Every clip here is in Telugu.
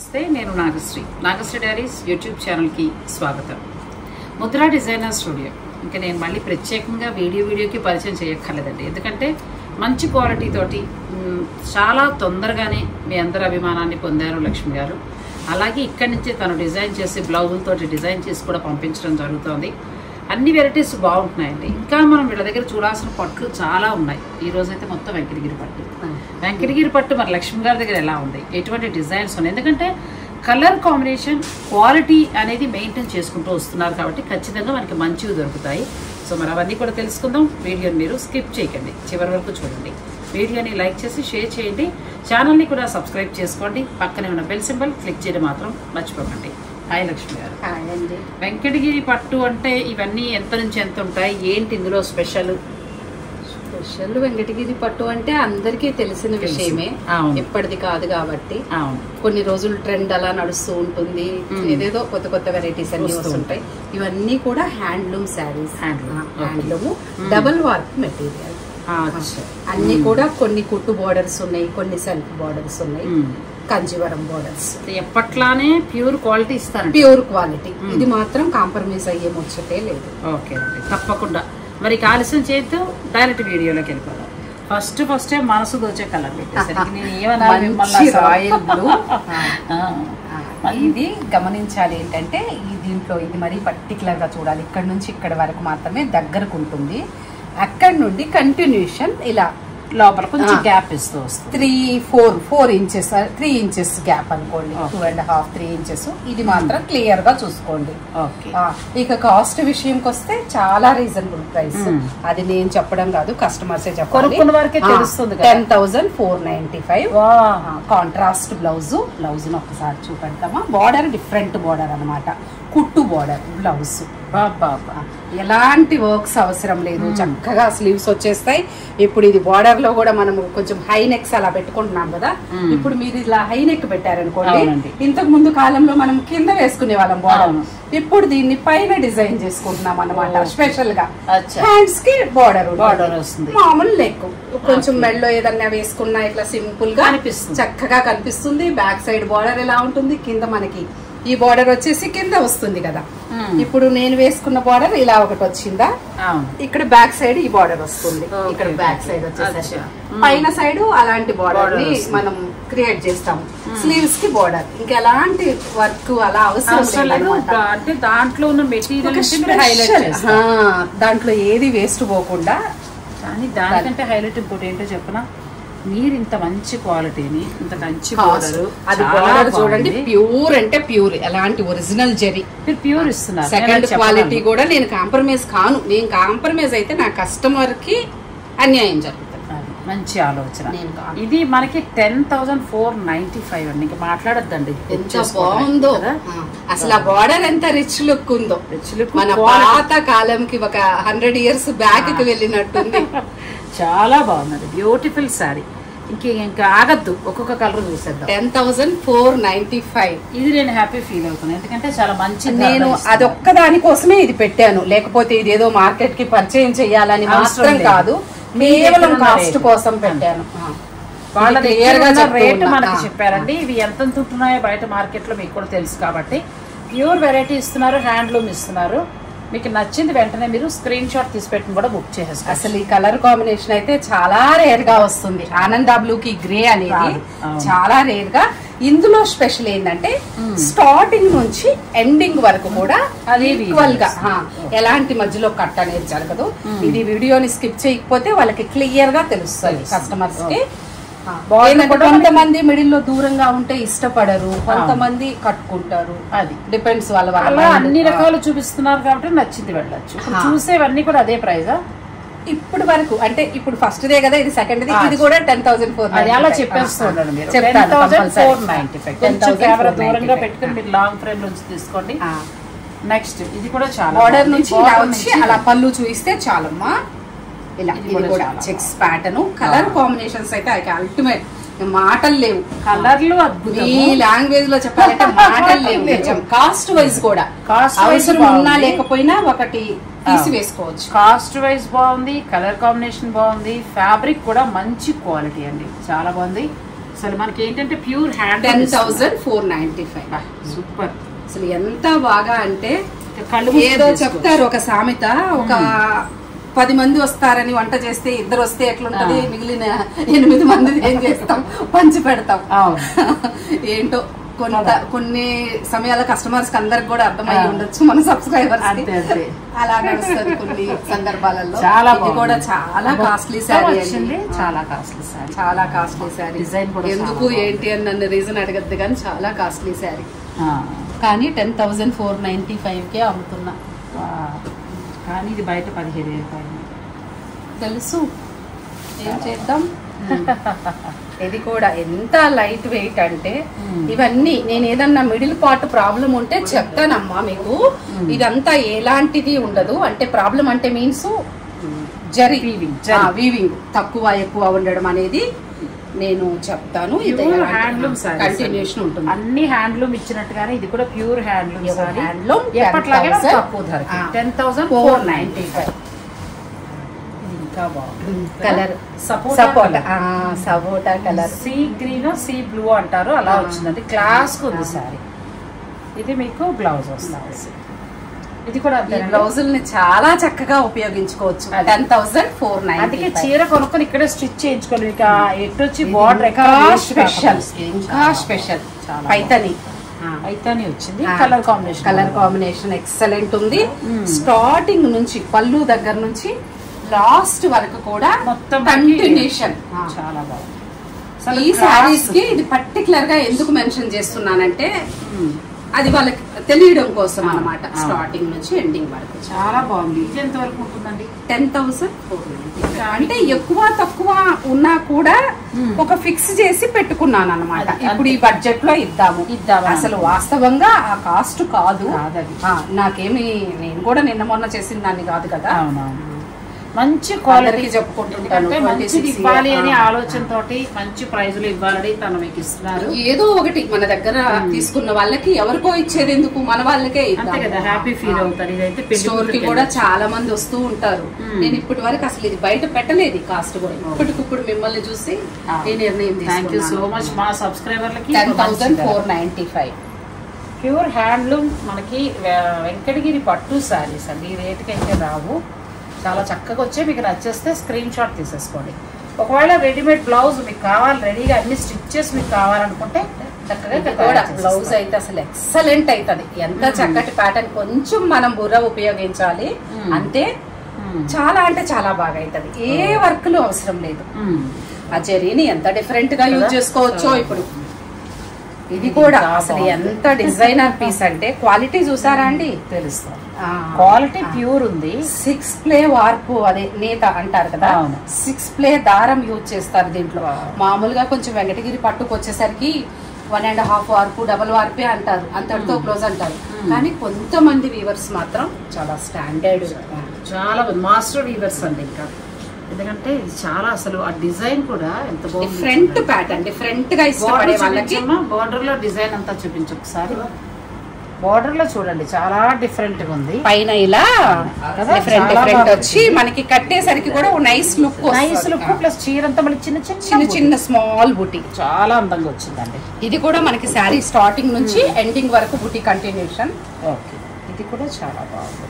నమస్తే నేను నాగశ్రీ నాగశ్రీ డైరీస్ యూట్యూబ్ ఛానల్కి స్వాగతం ముద్రా డిజైనర్ స్టూడియో ఇంకా నేను మళ్ళీ ప్రత్యేకంగా వీడియో వీడియోకి పరిచయం చేయక్కర్లేదండి ఎందుకంటే మంచి క్వాలిటీ తోటి మ్, చాలా తొందరగానే మీ అందరి అభిమానాన్ని పొందారు లక్ష్మి గారు అలాగే ఇక్కడి నుంచే తను డిజైన్ చేసి బ్లౌజులతోటి డిజైన్ చేసి కూడా పంపించడం జరుగుతోంది అన్ని వెరైటీస్ బాగుంటున్నాయండి ఇంకా మనం వీళ్ళ దగ్గర చూడాల్సిన పట్లు చాలా ఉన్నాయి ఈ రోజైతే మొత్తం వెంకటగిరి పట్టు వెంకటగిరి పట్టు మరి లక్ష్మి గారి దగ్గర ఎలా ఉంది ఎటువంటి డిజైన్స్ ఉన్నాయి ఎందుకంటే కలర్ కాంబినేషన్ క్వాలిటీ అనేది మెయింటైన్ చేసుకుంటూ వస్తున్నారు కాబట్టి ఖచ్చితంగా మనకి మంచివి దొరుకుతాయి సో మరి అవన్నీ కూడా తెలుసుకుందాం వీడియోని మీరు స్కిప్ చేయకండి చివరి వరకు చూడండి వీడియోని లైక్ చేసి షేర్ చేయండి ఛానల్ని కూడా సబ్స్క్రైబ్ చేసుకోండి పక్కనే ఉన్న బెల్ సింబల్ క్లిక్ చేయడం మాత్రం మర్చిపోకండి హాయ్ లక్ష్మి గారు హాయ్ అండి వెంకటగిరి పట్టు అంటే ఇవన్నీ ఎంత నుంచి ఎంత ఉంటాయి ఏంటి ఇందులో స్పెషల్ స్పెషల్ వెంకటగిరి పట్టు అంటే అందరికీ తెలిసిన విషయమే అవును. ఇప్పటిది కాదు కాబట్టి అవును కొన్ని రోజులు ట్రెండ్ అలా నడుస్తూ ఉంటుంది ఏదేదో కొత్త కొత్త వెరైటీస్ అన్ని వస్తూ వస్తుంటాయి ఇవన్నీ కూడా handloom sarees Handloom, okay. Handloom double work material అచ్చా. అన్ని కూడా కొన్ని కుట్టు బోర్డర్స్ ఉన్నాయి కొన్ని సెల్ఫ్ బోర్డర్స్ ఉన్నాయి మ్మ్. కంజీవరం బోర్డర్స్ ఎప్పట్లానే ప్యూర్ క్వాలిటీ ఇస్తారండి ప్యూర్ క్వాలిటీ ఇది మాత్రం కాంప్రమైజ్ అయ్యే ముచ్చటే లేదు ఓకే అండి తప్పకుండా మరి ఇక ఆలస్యం చేద్దాం డైరెక్ట్ వీడియోలోకి వెళ్ళిపోదాం ఫస్ట్ ఫస్ట్ మనసు దోచే కలర్ పెట్టేసరికి నేను ఏమన్నా మిమ్మల్ని మంచి అసలు- రాయల్ బ్లూ ఆ. ఇది గమనించాలి ఏంటంటే ఈ దీంట్లో ఇది మరీ పర్టికులర్ గా చూడాలి ఇక్కడ నుంచి ఇక్కడ వరకు మాత్రమే దగ్గరకు ఉంటుంది అక్కడ నుండి కంటిన్యూషన్ ఇలా లోపల కొంచెం ఆ. గ్యాప్ ఇస్తూ వస్తుంది three four four inches three inches gap అనుకోండి Okay. Two and half three inches ఇది మాత్రం క్లియర్ గా చూసుకోండి ఓకే ఆ, ఇక కాస్ట్ విషయంకి వస్తే చాలా రీజనబుల్ ప్రైస్ Hmm. అది నేను చెప్పడం కాదు కస్టమర్సే చెప్పాలి కొనుక్కున్న వారికే తెలుస్తుంది కదా. Ten thousand four ninety five వా కాంట్రాస్ట్ బ్లౌజ్ బ్లౌజ్ ఒకసారి చూపెడతామా బార్డర్ డిఫరెంట్ బార్డర్ అన్నమాట కుట్టు బార్డర్ బ్లౌజ్ బాబా ఎలాంటి వర్క్స్ అవసరం లేదు చక్కగా స్లీవ్స్ వచ్చేస్తాయి ఇప్పుడు ఇది బార్డర్ లో కూడా మనం కొంచెం హై నెక్స్ అలా పెట్టుకుంటున్నాం కదా మ్మ్. ఇప్పుడు మీరు ఇలా హై నెక్ పెట్టారనుకోండి అవునండి. ఇంతకు ముందు కాలంలో మనం కింద వేసుకునే వాళ్ళం బార్డర్ అవును. ఇప్పుడు దీన్ని పైన డిజైన్ చేసుకుంటున్నాం అన్నమాట ఓ. స్పెషల్ గా అచ్చా. హ్యాండ్స్ కి బార్డర్ Border వస్తుంది. మామూలు నెక్ కొంచెం Okay. మెడలో ఏదన్నా వేసుకున్నా ఇట్లా సింపుల్ గా కనిపిస్తుంది. చక్కగా కనిపిస్తుంది బ్యాక్ సైడ్ బార్డర్ ఎలా ఉంటుంది కింద మనకి ఈ బార్డర్ వచ్చేసి కింద వస్తుంది కదా మ్మ్. ఇప్పుడు నేను వేసుకున్న బార్డర్ ఇలా ఒకటి వచ్చిందా అవును ఇక్కడ బ్యాక్ సైడ్ ఈ బార్డర్ వస్తుంది Okay, ఇక్కడ okay, బ్యాక్ okay. సైడ్ వచ్చేసరికి అచ్చా. మ్మ్. పైన సైడ్ అలాంటి బార్డర్ Border ని వస్తుంది. మనం క్రియేట్ చేస్తాం స్లీవ్స్ కి బార్డర్ ఇంకా ఎలాంటి వర్క్ అలా అవసరం అవసరం లేదు లేదన్నమాట. అంటే దాంట్లో ఉన్న మెటీరియల్ ఒక హైలైట్ special, చేస్తాం ఆ, దాంట్లో ఏది వేస్ట్ పోకుండా కానీ దానికంటే హైలైట్ ఇంకోటి ఏంటో చెప్పనా మీరు ఇంత మంచి క్వాలిటీని ఇంత మంచి కాస్ట్. బోర్డర్ అది బార్డర్ చూడండి ప్యూర్ అంటే ప్యూర్ ఎలాంటి ఒరిజినల్ జెరీ మీరు ప్యూర్ ఇస్తున్నారు సెకండ్ నేను చెప్పను. క్వాలిటీ కూడా నేను కాంప్రమైజ్ కాను నేను కాంప్రమైజ్ అయితే నా కస్టమర్ కి అన్యాయం జరుగుతుంది అది మంచి ఆలోచన నేను కాను. ఇది మనకి ten thousand four ninety five అండి ఇంకా మాట్లాడొద్దండి ఎంత బాగుందో కదా? ఆ, అసలు ఆ బార్డర్ ఎంత రిచ్ లుక్ ఉందో Rich look, మన quality. పాత కాలంకి ఒక హండ్రెడ్ ఇయర్స్ బ్యాక్ కి వెళ్ళినట్టుంది చాలా బాగున్నది బ్యూటిఫుల్ శారీ ఇంక ఇంకా ఆగద్దు ఒక్కొక్క కలర్ చూసేద్దాం ten thousand four ninety five ఇది నేను హ్యాపీ ఫీల్ అవుతున్నాను ఎందుకంటే చాలా మంచి నేను ధరలో ఇస్తున్నారు. అదొక్క దానికోసమే ఇది పెట్టాను లేకపోతే ఇది ఏదో మార్కెట్ కి పరిచయం చేయాలని అవసరం మాత్రం లేదు. కాదు మీ కేవలం దగ్గర ఉన్న కాస్ట్ రేటు. కోసం పెట్టాను ఆ. వాళ్ళ ఇది దగ్గర clear గా ఉన్న చెప్తూ రేటు ఉన్నా. మనకి ఆ. చెప్పారండి ఇవి ఎంత ఉంటున్నాయో బయట మార్కెట్లో మీకు కూడా తెలుసు కాబట్టి ప్యూర్ వెరైటీ ఇస్తున్నారు హ్యాండ్లూమ్ ఇస్తున్నారు మీకు నచ్చింది వెంటనే మీరు స్క్రీన్ షాట్ తీసి పెట్టుకుని కూడా బుక్ చేసేస్తారు అసలు ఈ కలర్ కాంబినేషన్ అయితే చాలా రేర్ గా వస్తుంది ఆనంద బ్లూ కి గ్రే అనేది రాదు. అవును. చాలా రేర్ గా ఇందులో స్పెషల్ ఏంటంటే స్టార్టింగ్ నుంచి ఎండింగ్ వరకు కూడా అది ఈక్వల్ గా videos. ఆ, ఎలాంటి మధ్యలో కట్ అనేది జరగదు ఇది వీడియోని స్కిప్ చేయకపోతే వాళ్ళకి క్లియర్ గా తెలుస్తుంది తెలుస్తుంది. కస్టమర్స్ కి ఆ, Border ఏంటంటే కూడా కొంతమంది మిడిల్ లో దూరంగా ఉంటే ఇష్టపడరు కొంతమంది కట్టుకుంటారు అది డిపెండ్స్ వాళ్ళ వాళ్ళ అలా mind. అన్ని రకాలు చూపిస్తున్నారు కాబట్టి నచ్చింది వెళ్ళచ్చు ఇప్పుడు ఆ. చూసేవన్నీ కూడా అదే ప్రైజా ఇప్పుడు వరకు అంటే ఇప్పుడు ఫస్ట్ దే కదా ఇది సెకండ్ ది ఆ. ఇది కూడా టెన్ థౌసండ్ ఫోర్ అది అలా చెప్పేస్తూ ఉండండి మీరు ten thousand four ninety five కొంచెం కెమెరా దూరంగా పెట్టుకుని మీరు లాంగ్ ఫ్రేమ్ నుంచి తీసుకోండి నెక్స్ట్ ఇది కూడా చాలా బార్డర్ బాగుంది. నుంచి ఇలా Border వచ్చి నుంచి అలా పళ్ళు చూయిస్తే చాలమ్మా ఇలా ఇది ఇది కూడా కూడా చాలా చెక్స్ ప్యాటర్న్ కలర్ కాంబినేషన్స్ అయితే అల్టిమేట్ మాటలు లేవు కలర్లు ఈ అద్భుతం లాంగ్వేజ్ లో చెప్పాలంటే మాటలు లేవు నిజం కాస్ట్ వైజ్ కూడా Cost wise అవసరం ఉన్నా బాగుంది. లేకపోయినా ఒకటి తీసి వేసుకోవచ్చు కాస్ట్ వైజ్ బాగుంది కలర్ కాంబినేషన్ బాగుంది ఫ్యాబ్రిక్ కూడా మంచి క్వాలిటీ అండి చాలా బాగుంది అసలు మనకి ఏంటంటే pure hand ten thousand four ninety five super అసలు ఎంత బాగా అంటే కళ్ళు ఏదో మూసుకొని చెప్తారు ఒక సామెత ఒక పది మంది వస్తారని వంట చేస్తే ఇద్దరు వస్తే ఎట్లుంటది ఆ. మిగిలిన ఎనిమిది మంది ఏం చేస్తాం పంచి పెడతాం అవును. ఏంటో కొంత కదా. కొన్ని సమయాల కస్టమర్స్ అందరికి కూడా అర్థమై ఆ. ఉండొచ్చు మన సబ్స్క్రైబర్స్ అంతే, అంతే. అలా నడుస్తుంది కొన్ని సందర్భాలలో చాలా ఇది కూడా బాగుంది. చాలా మొత్తం కాస్ట్లీ శారీ వచ్చింది చాలా కాస్ట్లీ సారీ చాలా కాస్ట్లీ శారీ Design కూడా ఎందుకు చాలా ఏంటి అని నన్ను రీజన్ అడగద్దు కానీ చాలా కాస్ట్లీ శారీ కానీ టెన్ థౌజండ్ ఫోర్ నైన్టీ ఫైవ్కే అమ్ముతున్నా కానీ ఇది బయట పదిహేడు వేలు పైన తెలుసు ఏం చేద్దాం ఇది కూడా ఎంత లైట్ వెయిట్ అంటే Hmm. ఇవన్నీ నేను ఏదన్నా మిడిల్ పార్ట్ ప్రాబ్లం ఉంటే చెప్తానమ్మా మీకు ఇదంతా ఎలాంటిది ఉండదు అంటే ప్రాబ్లం అంటే మీన్స్ జరి Weaving, జరి. వీవింగ్ తక్కువ ఎక్కువ ఉండడం అనేది నేను చెప్తాను ఇది హ్యాండ్లూమ్ కంటిన్యూషన్ ఉంటుంది అన్ని హ్యాండ్లూమ్ ఇచ్చినట్టుగానే ఇది కూడా pure handloom Pure saree handloom, ఎప్పట్లాగే 10,000. తక్కువ ధరకి ఆ. Ten thousand four four ninety ninety five ఇంకా బాగుంది కలర్ సపోటా సపోటా సపోటా colour sea green sea blue అంటారు అలా ఆ. వచ్చిందండి క్లాస్ ఉంది ఆ. సారీ ఇది మీకు బ్లౌజ్ వస్తుంది ఇది కూడా ఈ అంతేనండి? బ్లౌజుల్ని చాలా చక్కగా ఉపయోగించుకోవచ్చు అది. టెన్ థౌసండ్ ఫోర్ అందుకే నైన్ చీర కొనుక్కొని ఇక్కడే స్టిచ్ చేయించుకోవాలి ఇక ఎటు వచ్చి బార్డర్ ఇంకా స్పెషల్ ఇంకా స్పెషల్ చాలా పైతని అయితేనే వచ్చింది colour combination colour combination excellent ఉంది Mm. స్టార్టింగ్ నుంచి పళ్ళు దగ్గర నుంచి లాస్ట్ వరకు కూడా మొత్తం కంటిన్యూషన్ చాలా బాగుంది ఈ సారీస్ కి ఇది పర్టికులర్ గా ఎందుకు మెన్షన్ చేస్తున్నానంటే ఉమ్. అది వాళ్ళకి తెలియడం కోసం ఆ, అన్నమాట ఆ. స్టార్టింగ్ నుంచి ఎండింగ్ వరకు చాలా బాగుంది ఇది ఎంత వరకు ఉంటుందండి టెన్ థౌసండ్ అంటే ఎక్కువ తక్కువ ఉన్నా కూడా Hmm. ఒక ఫిక్స్ చేసి పెట్టుకున్నాను అనమాట అది ఇప్పుడు ఈ అంతే. బడ్జెట్ లో ఇద్దాము ఇద్దామా? అసలు వాస్తవంగా ఆ కాస్ట్ కాదు కాదది. ఆ, నాకేమి నేను కూడా నిన్న మొన్న చేసిన దాన్ని కాదు కదా అవునవును మంచి క్వాలిటీ అందరికీ చెప్పుకుంటుంటాను ఎందుకంటే 26 మంచిది ఇవ్వాలి అని ఆ. ఆలోచన తోటి మంచి ప్రైజులు ఇవ్వాలని తను మీకు ఇస్తున్నారు ఏదో ఒకటి మన దగ్గర తీసుకున్న వాళ్ళకి ఎవరికో ఇచ్చేది ఎందుకు మన వాళ్ళకే అంతే కదా హ్యాపీ ఫీల్ అవుతారు ఇదైతే పెళ్లి స్టోర్ కి కూతురికి కూడా చాలా మంది వస్తూ ఉంటారు Hmm. నేను ఇప్పటి వరకు అసలు ఇది బయట పెట్టలేదు కాస్ట్ కూడా ఇప్పటికిప్పుడు మిమ్మల్ని చూసి ఆ. ఈ నిర్ణయం థ్యాంక్ యూ సో తీసుకున్నాను మచ్ మా సబ్స్క్రైబర్లకి ten thousand four ninety five pure handloom మనకి వె- వెంకటగిరి పట్టు శారీస్ అండి ఈ రేటుకి అయితే రావు చాలా చక్కగా వచ్చే మీకు నచ్చేస్తే స్క్రీన్ షాట్ తీసేసుకోండి ఒకవేళ రెడీమేడ్ బ్లౌజ్ మీకు కావాలి రెడీగా అన్ని స్టిచ్చెస్ మీకు కావాలనుకుంటే చక్కగా ఇది ఇక్కడ కూడా తయారు బ్లౌజ్ చేసేస్తారు. అయితే అసలు ఎక్సలెంట్ అవుతుంది ఎంత Hmm. చక్కటి ప్యాటర్న్ కొంచెం మనం బుర్ర ఉపయోగించాలి Hmm. అంతే మ్మ్. చాలా అంటే చాలా బాగా అవుతుంది ఏ వర్క్ లో అవసరం లేదు మ్మ్. ఆ జెరీని ఎంత డిఫరెంట్ గా యూజ్ కదా? చేసుకోవచ్చో చాలా ఇప్పుడు ఇది ఇది కూడా చాలా అసలు బాగుంది. ఎంత డిజైనర్ పీస్ అంటే క్వాలిటీ చూసారా అండి తెలుస్తుంది క్వాలిటీ ప్యూర్ ఉంది సిక్స్ ప్లే వార్పు అదే నేత అంటారు కదా అవును. సిక్స్ ప్లే దారం యూజ్ చేస్తారు దీంట్లో Wow. మామూలుగా కొంచెం వెంకటగిరి పట్టుకు వచ్చేసరికి one and half warp double వార్పే అంటారు అంతటితో క్లోజ్ అంటారు Hmm. కానీ కొంతమంది వీవర్స్ మాత్రం చాలా స్టాండర్డ్ చాలా మాస్టర్ వీవర్స్ అండి ఇంకా ఎందుకంటే ఇది చాలా అసలు ఆ డిజైన్ కూడా ఎంత బాగుంది డిఫరెంట్ ప్యాటర్న్ డిఫరెంట్ గా ఇష్టపడే వాళ్ళకి బార్డర్ లో డిజైన్ అంతా చూపించు ఒకసారి బార్డర్ లో చూడండి చాలా డిఫరెంట్ గా ఉంది పైన ఇలా కదా? డిఫరెంట్ చాలా డిఫరెంట్ బాగుంది. వచ్చి మనకి కట్టేసరికి కూడా nice look nice look plus చీర అంతా మళ్ళీ చిన్న చిన్న చిన్న బూటీ. చిన్న స్మాల్ బుటీ చాలా అందంగా వచ్చిందండి ఇది కూడా మనకి శారీ స్టార్టింగ్ నుంచి ఎండింగ్ వరకు బుటీ కంటిన్యూషన్ ఓకే ఇది కూడా చాలా బాగుంది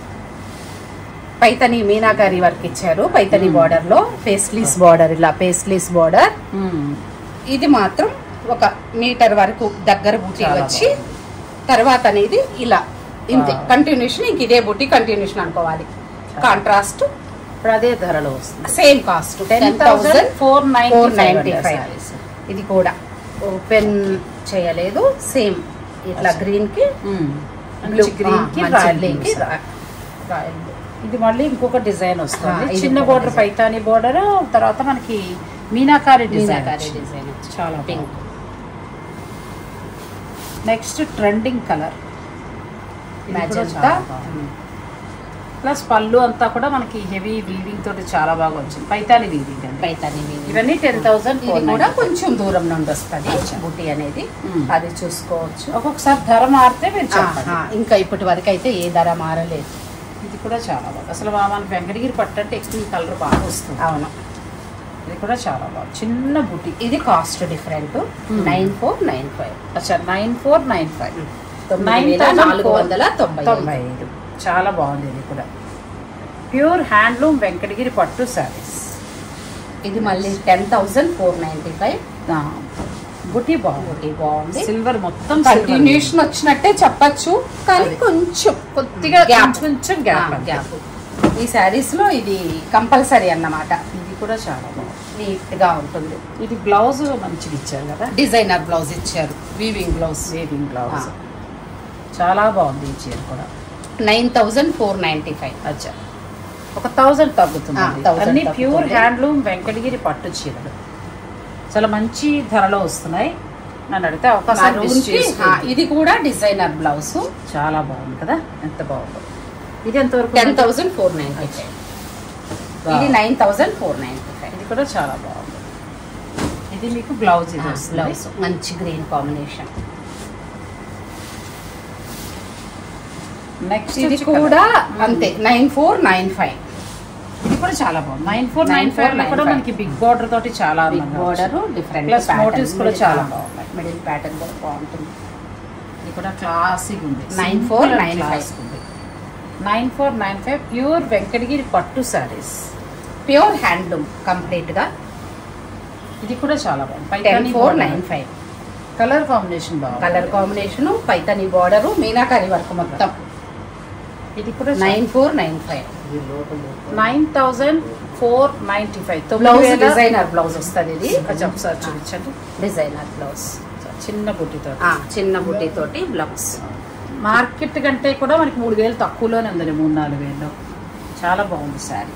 పైతని మీనాకారి వర్క్ ఇచ్చారు పైతని Hmm. బార్డర్ లో పేస్లీస్ బార్డర్ ఇలా పేస్లీస్ బార్డర్ మ్మ్. ఇది మాత్రం ఒక మీటర్ వరకు దగ్గర బుటీ చాలా వచ్చి తర్వాత అనేది ఇలా ఇంతే Wow. కంటిన్యూషన్ ఇంక ఇదే బుటీ కంటిన్యూషన్ అనుకోవాలి కాంట్రాస్ట్ ఇప్పుడు అదే ధరలో వస్తుంది same cost ten thousand four four ninety ninety five ఇది కూడా ఓపెన్ చేయలేదు సేమ్ ఇట్లా గ్రీన్ కి మంచి గ్రీన్ కి రాయల్ గ్రీన్ కి blue. Royal blue. ఇది మళ్ళీ ఇంకొక డిజైన్ ఆ, వస్తుంది ఇది చిన్న ఇంకొక బోర్డర్ design. పైతాని బోర్డర్ తర్వాత మనకి మీనాకారి డిజైన్ మీనాకారి డిజైన్ చాలా pink next trending colour magenta plus పళ్ళు అంతా కూడా మనకి హెవీ వీవింగ్ తోటి చాలా బాగా వచ్చింది పైతాని వీవింగ్ అండి పైతాని వీవింగ్. ఇవన్నీ టెన్ థౌసండ్ ఇది కూడా కొంచెం దూరం నుండి వస్తుంది అచ్చా. బుట్టి అనేది మ్మ్. అది చూసుకోవచ్చు ఒక్కొక్కసారి ధర మారితే మీరు చెప్పండి ఆహా, ఇంకా ఇప్పటి వరకు అయితే ఏ ధర మారలేదు ఇది కూడా చాలా బాగా అసలు మా- మన వెంకటగిరి పట్టు అంటే ఎక్స్ట్రీమ్ కలర్ బాగా వస్తుంది అవును ఇది ఇది కూడా చాలా బాగుంది చిన్న బుట్టి ఇది cost different nine four nine five అచ్చా నైన్ ఫోర్ నైన్ ఫైవ్ తొమ్మిది వేల నాలుగు వందల తొంభై తొంభై ఐదు చాలా బాగుంది ఇది కూడా ప్యూర్ హ్యాండ్లూమ్ వెంకటగిరి పట్టు శారీస్ ఇది మళ్ళీ ten thousand four ninety five బుట్టి బాగుంది ఒకటి బాగుంది సిల్వర్ మొత్తం కంటిన్యూషన్ వచ్చినట్టే చెప్పచ్చు కానీ అది. కొంచెం కొద్దిగా Gap. కొంచెం గ్యాప్ గ్యాప్ ఈ శారీస్ లో ఇది కంపల్సరీ అన్నమాట ఇది కూడా చాలా బాగుంది నీట్ గా ఉంటుంది ఇది బ్లౌజ్ మంచిగా ఇచ్చారు కదా డిజైనర్ బ్లౌజ్ ఇచ్చారు వీవింగ్ బ్లౌజ్ వేవింగ్ బ్లౌజ్ ఆ. చాలా బాగుంది ఈ చీర కూడా nine thousand four ninety five అచ్చా ఒక థౌజండ్ తగ్గుతుంది ఆ, 1000 అన్ని తగ్గుతుంది. ప్యూర్ హ్యాండ్లూమ్ వెంకటగిరి పట్టు చీరలు చాలా మంచి ధరలో వస్తున్నాయి నన్ను అడిగితే అవకాశం miss చేసుకోవద్దు. ఇది కూడా డిజైనర్ బ్లౌజ్ చాలా బాగుంది కదా ఎంత బాగుందో ఇది ఎంతవరకు టెన్ ఉంది? థౌసండ్ ఫోర్ నైన్టీ ఫైవ్ ఇది nine thousand four ninety five ఇది కూడా చాలా బాగుంది ఇది మీకు బ్లౌజ్ ఇది బ్లౌజ్ వస్తుంది మంచి గ్రీన్ కాంబినేషన్ నెక్స్ట్ ఇది కూడా అంతే నైన్ ఫోర్ నైన్ ఫైవ్ ఇది కూడా చాలా బాగుంది నైన్ ఫోర్ నైన్ ఫైవ్ కూడా 9495. మనకి బిగ్ బార్డర్ తోటి చాలా big border different plus motifs కూడా చాలా బాగున్నాయి మిడిల్ ప్యాటర్న్ కూడా బాగుంటుంది ఇది కూడా క్లాసిక్ ఉంది 9495. Nine four nine five pure Venkatagiri పట్టు సారీస్ ప్యూర్ హ్యాండ్లూమ్ కంప్లీట్ గా ఇది కూడా చాలా బాగుంది ten four nine five colour combination బాగుంది colour combination Paithani border meenakari work మొత్తం ఇది కూడా nine four nine five nine thousand four ninety five blouse designer blouse వస్తుంది ఇది ఒకసారి చూపించండి డిజైనర్ బ్లౌజ్ చిన్న బుట్టితో చిన్న బుట్టి తోటి బ్లౌజ్ మార్కెట్ కంటే కూడా మనకి మూడు వేలు తక్కువలోనే ఉందండి మూడు నాలుగు వేలు చాలా బాగుంది శారీ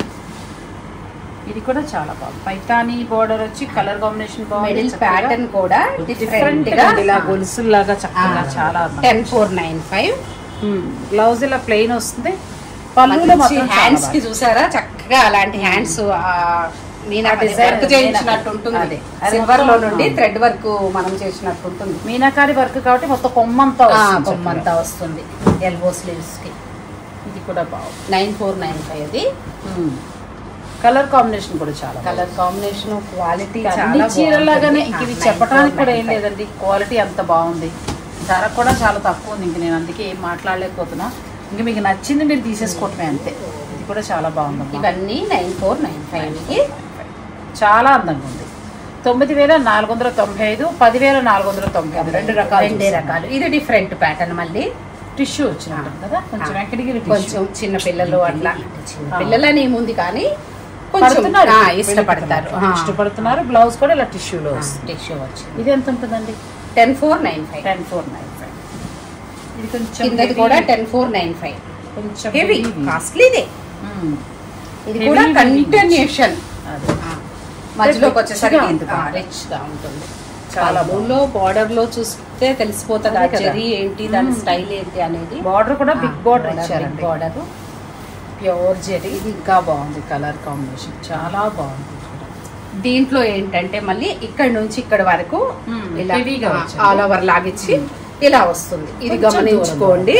ఇది కూడా చాలా బాగుంది పైతానీ బోర్డర్ వచ్చి కలర్ కాంబినేషన్ మిడిల్ ప్యాటర్న్ కూడా డిఫరెంట్ డిఫరెంట్ గా ఇలా గొలుసులాగా చక్కగా చాలా ten four nine five blouse ఇలా ప్లెయిన్ వస్తుంది పళ్ళులో మాత్రం హ్యాండ్స్ కి చాలా చూసారా చక్కగా అలాంటి హ్యాండ్స్ మీనా ఆ design వర్క్ చేయించినట్టు ఉంటుంది అదే. అది సిల్వర్ లో మొత్తం, నుండి ఆ. థ్రెడ్ వర్క్ మనం చేసినట్టు ఉంటుంది బాగుంది. మీనాకారి వర్క్ కాబట్టి మొత్తం కొమ్మంతా ఆ, వస్తుంది కొమ్మంతా వస్తుంది ఎల్బో స్లీవ్స్ కి చక్కగా. ఇది కూడా బాగుంది నైన్ ఫోర్ నైన్ ఫైవ్ అది కలర్ కాంబినేషన్ కూడా చాలా బాగుంది. కలర్ కాంబినేషన్ క్వాలిటీ అన్ని చీరలాగానే ఇంక ఇవి చెప్పడానికి కూడా ఏం లేదు లేదండి క్వాలిటీ అంత బాగుంది ధర కూడా చాలా తక్కువ ఉంది ఇంక నేను అందుకే ఏం మాట్లాడలేకపోతున్నా ఇంక మీకు నచ్చింది మీరు తీసేసుకోవటమే అంతే ఇది కూడా చాలా బాగుంది ఇవన్నీ నైన్ ఫోర్ నైన్ ఫైవ్ కి చాలా అందంగా ఉంది తొమ్మిది వేల నాలుగు వందల తొంభై ఐదు పదివేల నాలుగు వందల తొంభై ఐదు రెండు రకాలు రెండే రకాలు ఇది డిఫరెంట్ ప్యాటర్న్ మళ్ళీ టిష్యూ వచ్చినట్టు కదా కొంచెం ఆ. వెంకటగిరి కొంచెం చిన్న పిల్లలు అట్లా చిన్న ఆ. పిల్లలని ఏముంది కానీ కొంచెం పడుతున్నారు ఆ, ఇష్టపడతారు ఇష్టపడుతున్నారు బ్లౌజ్ కూడా ఇలా టిష్యూలో వస్తుంది టిష్యూ వచ్చింది ఇది ఎంత ఉంటుందండి ten four nine five ten four nine five ఇది కొంచెం కిందది heavy- కూడా టెన్ ఫోర్ నైన్ ఫైవ్ కొంచెం హెవీ heavy. కాస్ట్లీదే మ్మ్. ఇది Heavy కూడా weaving కంటిన్యూషన్ అదే. మధ్యలోకి వచ్చేసరికి Rich గా ఉంటుంది. రిచ్ గా ఉంటుంది చాలా పళ్ళులో బార్డర్ లో చూస్తే తెలిసిపోతుంది ఆ అదే కదా. జరీ ఏంటి దాని మ్మ్. స్టైల్ ఏంటి అనేది బార్డర్ కూడా బిగ్ బార్డర్ ఇచ్చారండి బార్డర్ ప్యూర్ జెరీ ఇది ఇంకా బాగుంది కలర్ కాంబినేషన్ చాలా బాగుంది దీంట్లో ఏంటంటే మళ్ళీ ఇక్కడ నుంచి ఇక్కడ వరకు మ్మ్. ఇలా Heavy గా వచ్చింది. ఆల్ ఓవర్ లాగిచ్చి ఇలా వస్తుంది ఇది కొంచెం గమనించుకోండి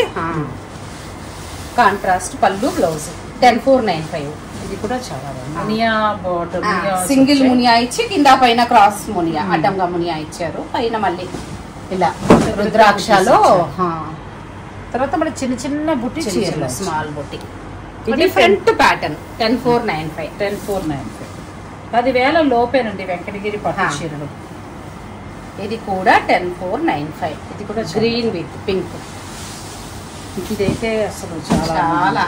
కాంట్రాస్ట్ పళ్ళు blouse ten four nine five ఇది కూడా చాలా బాగుంది మునియా బార్డర్ సింగిల్ మునియా ఇచ్చి కింద పైన క్రాస్ మునియా మ్మ్. అడ్డంగా మునియా ఇచ్చారు పైన మళ్ళీ ఇలా రుద్రాక్షలో తర్వాత మన చిన్న చిన్న బుట్టి చీరలు స్మాల్ బుట్టి ఇది different pattern ten four nine five ten four nine five పదివేల లోపేనండి వెంకటగిరి పట్టు ఆ. చీరలు ఇది కూడా టెన్ ఫోర్ నైన్ ఫైవ్ ఇది కూడా గ్రీన్ విత్ పింక్ ఇదైతే అసలు చాలా చాలా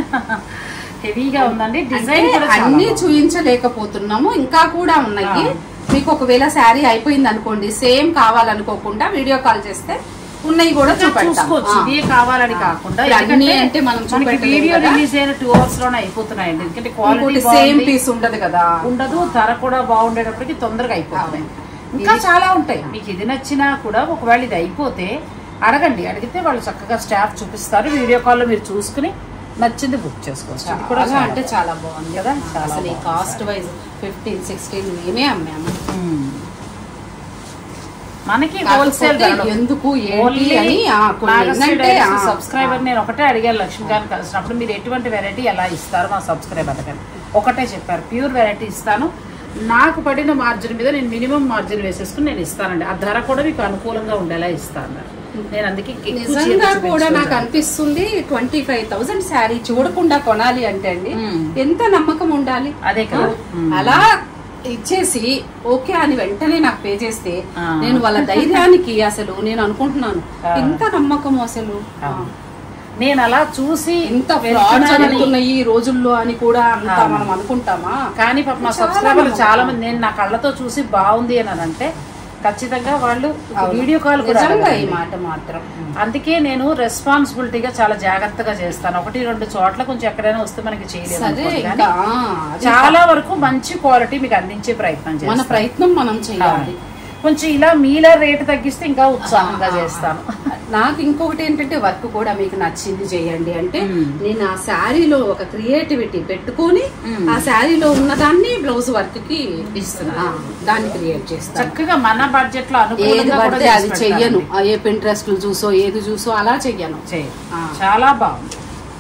హెవీగా ఉందండి అంటే డిజైన్ కూడా చాలా అన్ని బాగుంది. చూపించలేకపోతున్నాము ఇంకా కూడా ఉన్నాయి ఆ. మీకు ఒకవేళ శారీ అయిపోయింది అనుకోండి సేమ్ కావాలనుకోకుండా వీడియో కాల్ చేస్తే ఉన్నాయి కూడా చూపెడతాం చూసుకోవచ్చు ఆ. ఇదే కావాలని కాకుండా ఇప్పుడు అన్ని ఎందుకంటే అంటే మనం మనకి చూపెట్టలేం వీడియో కదా. రిలీజ్ అయిన టూ అవర్స్ లోనే అయిపోతున్నాయండి ఎందుకంటే ఇంకోటి క్వాలిటీ సేమ్ పీస్ ఉండదు కదా ఉండదు ధర కూడా బాగుండేటప్పటికి తొందరగా అయిపోతుంది అవును. ఇంకా ఇది- చాలా ఉంటాయి మీకు ఇది నచ్చినా కూడా ఒకవేళ ఇది అయిపోతే అడగండి అడిగితే వాళ్ళు చక్కగా స్టాఫ్ చూపిస్తారు వీడియో కాల్లో మీరు చూసుకుని నచ్చింది బుక్ చేసుకోవచ్చు ఇది కూడా చాలా చాలా అంటే చాలా బాగుంది కదా? కదా చాలా అసలు ఈ బాగుంది కాస్ట్ వైజ్ ఫిఫ్టీన్ సిక్స్టీన్ మేమే అమ్మాము మ్మ్. మనకి కాకపోతే హోల్సేల్ ఎందుకు ఏంటి అని ఆ, కొన్ని ఏంటంటే ఆ, సబ్స్క్రైబర్ నేను ఒకటే అడిగాను లక్ష్మి గారిని కలిసినప్పుడు మీరు ఎటువంటి వెరైటీ ఎలా ఇస్తారు మా సబ్స్క్రైబర్ కానీ ఒకటే చెప్పారు ప్యూర్ వెరైటీ ఇస్తాను నాకు పడిన మార్జిన్ మీద నేను మినిమం మార్జిన్ వేసేసుకుని నేను ఇస్తానండి ఆ ధర కూడా మీకు అనుకూలంగా ఉండేలా ఇస్తాను నేను అందుకే ఎక్కువ నిజంగా చీరలు కూడా నాకు చూపించుకుంటాను. అనిపిస్తుంది ట్వంటీ ఫైవ్ థౌసండ్ శారీ చూడకుండా కొనాలి అంటే అండి మ్మ్. ఎంత నమ్మకం ఉండాలి అదే కదా. ఆ? మ్మ్. అలా ఇచ్చేసి ఓకే అని వెంటనే నాకు పే చేస్తే ఆ. నేను వాళ్ళ ధైర్యానికి అసలు నేను అనుకుంటున్నాను ఆ. ఎంత నమ్మకం అసలు ఆ. నేను అలా చూసి ఎంత ఫ్రాడ్ వెళ్తున్నానని- జరుగుతున్నాయి ఈ రోజుల్లో అని కూడా అంత అవును. మనం అనుకుంటామా కానీ పాప మా చాలా సబ్స్క్రైబర్లు నమ్మకం. చాలా మంది నేను నా కళ్ళతో చూసి బాగుంది అని అంటే ఖచ్చితంగా వాళ్ళు అవును. వీడియో కాల్ కూడా నిజంగా ఈ అడగండి. మాట మాత్రం అందుకే నేను రెస్పాన్సిబిలిటీగా చాలా జాగ్రత్తగా చేస్తాను ఒకటి రెండు చోట్ల కొంచెం ఎక్కడైనా వస్తే మనకి చేయలేదు సరే అనుకోండి కానీ ఇంకా ఆ, అది చాలా వరకు మంచి క్వాలిటీ మీకు అందించే ప్రయత్నం మన చేస్తాను ప్రయత్నం మనం చేయాలి కొంచెం ఇలా మీలా రేటు తగ్గిస్తే ఇంకా ఉత్సాహంగా చేస్తాను నాకు ఇంకొకటి ఏంటంటే వర్క్ కూడా మీకు నచ్చింది చేయండి అంటే మ్మ్. నేను ఆ శారీలో ఒక క్రియేటివిటీ పెట్టుకొని మ్మ్. ఆ శారీలో ఉన్నదాన్ని బ్లౌజ్ వర్క్ కి ఇస్తున్నా. ఆ, దాన్ని క్రియేట్ చేస్తాను చక్కగా మన బడ్జెట్ లో ఏది అనుకూలంగా కూడా పడితే అది చేసి చెయ్యను పెడతానండి. ఆ, ఏ పింట్రెస్ట్ చూసో ఏది చూసో అలా చెయ్యను చేయి. ఆ. చాలా బాగుంది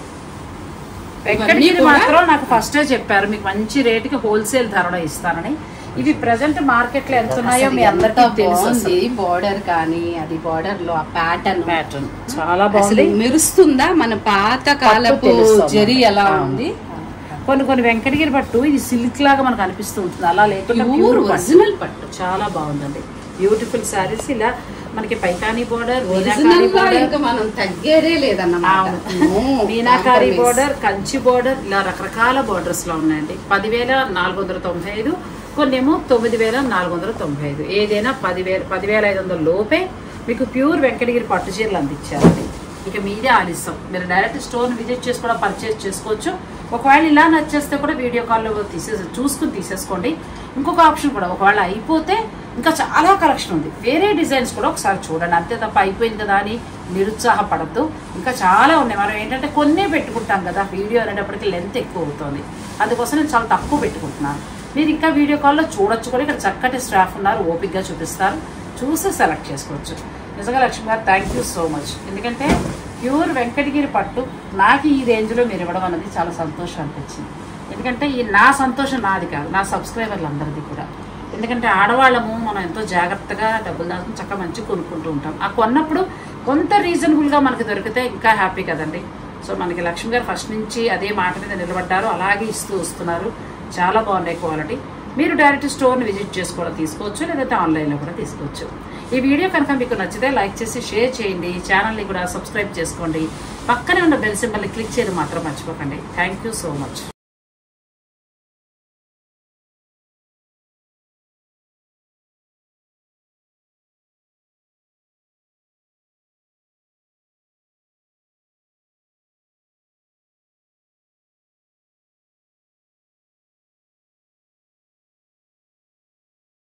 వెంకటగిరి కూడా- మాత్రం నాకు ఫస్టే చెప్పారు మీకు మంచి రేటుకి హోల్సేల్ ధరలో ఇస్తానని ఇవి ప్రజెంట్ మార్కెట్ లో ఎంత ఉన్నాయో మీ అందరికీ తెలుసు బాగుంది బార్డర్ కానీ అది బార్డర్ లో ఆ ప్యాటర్న్ ప్యాటర్న్ చాలా అసలు బాగుంది మెరుస్తుందా మన పాత కాలపు తెలుస్తుంది. జరి ఎలా ఆ. ఉంది కొన్ని కొన్ని వెంకటగిరి పట్టు ఇది సిల్క్ లాగా మనకు అనిపిస్తూ ఉంటుంది అలా లేకుండా Pure ప్యూర్ original పట్టు చాలా బాగుందండి బ్యూటిఫుల్ శారీస్ ఇలా మనకి పైతానీ బోర్డర్ ఒరిజినల్ గా ఇంకా మనం తగ్గేదే లేదన్నమాట మీనాకారి బోర్డర్ కంచి బోర్డర్ ఇలా రకరకాల బోర్డర్స్ లో ఉన్నాయండి పదివేల నాలుగు వందల తొంభై ఐదు కొన్ని ఏమో తొమ్మిది వేల నాలుగు వందల తొంభై ఐదు ఏదైనా పదివేల పదివేల ఐదు వందల లోపే మీకు ప్యూర్ వెంకటగిరి పట్టు చీరలు అందించారండి ఇక మీదే ఆలస్యం మీరు డైరెక్ట్ స్టోర్ విజిట్ చేసి కూడా పర్చేస్ చేసుకోవచ్చు ఒకవేళ ఇలా నచ్చేస్తే కూడా వీడియో కాల్లో తీసే చూసుకుని తీసేసుకోండి ఇంకొక ఆప్షన్ కూడా ఒకవేళ అయిపోతే ఇంకా చాలా కలెక్షన్ ఉంది వేరే డిజైన్స్ కూడా ఒకసారి చూడండి అంతే తప్ప అయిపోయింది కదా అని నిరుత్సాహపడద్దు ఇంకా చాలా ఉన్నాయి మనం ఏంటంటే కొన్నే పెట్టుకుంటాం కదా వీడియో అనేటప్పటికి లెంత్ ఎక్కువ అవుతుంది అందుకోసం నేను చాలా తక్కువ పెట్టుకుంటున్నాను మీరు ఇంకా వీడియో కాల్లో చూడొచ్చు కూడా ఇక్కడ చక్కటి స్టాఫ్ ఉన్నారు ఓపిక్గా చూపిస్తారు చూసి సెలెక్ట్ చేసుకోవచ్చు నిజంగా లక్ష్మి గారు థ్యాంక్ యూ సో మచ్ ఎందుకంటే ప్యూర్ వెంకటగిరి పట్టు నాకు ఈ రేంజ్లో మీరు ఇవ్వడం అనేది చాలా సంతోషం అనిపించింది ఎందుకంటే ఈ నా సంతోషం నాది కాదు నా సబ్స్క్రైబర్లు అందరిది కూడా ఎందుకంటే ఆడవాళ్ళము మనం ఎంతో జాగ్రత్తగా డబ్బులు దాచుకుని చక్కగా మంచి కొనుక్కుంటూ ఉంటాం ఆ కొన్నప్పుడు కొంత రీజనబుల్గా మనకి దొరికితే ఇంకా హ్యాపీ కదండి సో మనకి లక్ష్మి గారు ఫస్ట్ నుంచి అదే మాట మీద నిలబడ్డారు అలాగే ఇస్తూ వస్తున్నారు చాలా బాగున్నాయి క్వాలిటీ మీరు డైరెక్ట్ స్టోర్ని విజిట్ చేసుకోవడం తీసుకోవచ్చు లేదంటే ఆన్లైన్లో కూడా తీసుకోవచ్చు ఈ వీడియో కనుక మీకు నచ్చితే లైక్ చేసి షేర్ చేయండి ఛానల్ని కూడా సబ్స్క్రైబ్ చేసుకోండి పక్కనే ఉన్న బెల్ సింబల్ని క్లిక్ చేయడం మాత్రం మర్చిపోకండి థ్యాంక్ యూ సో మచ్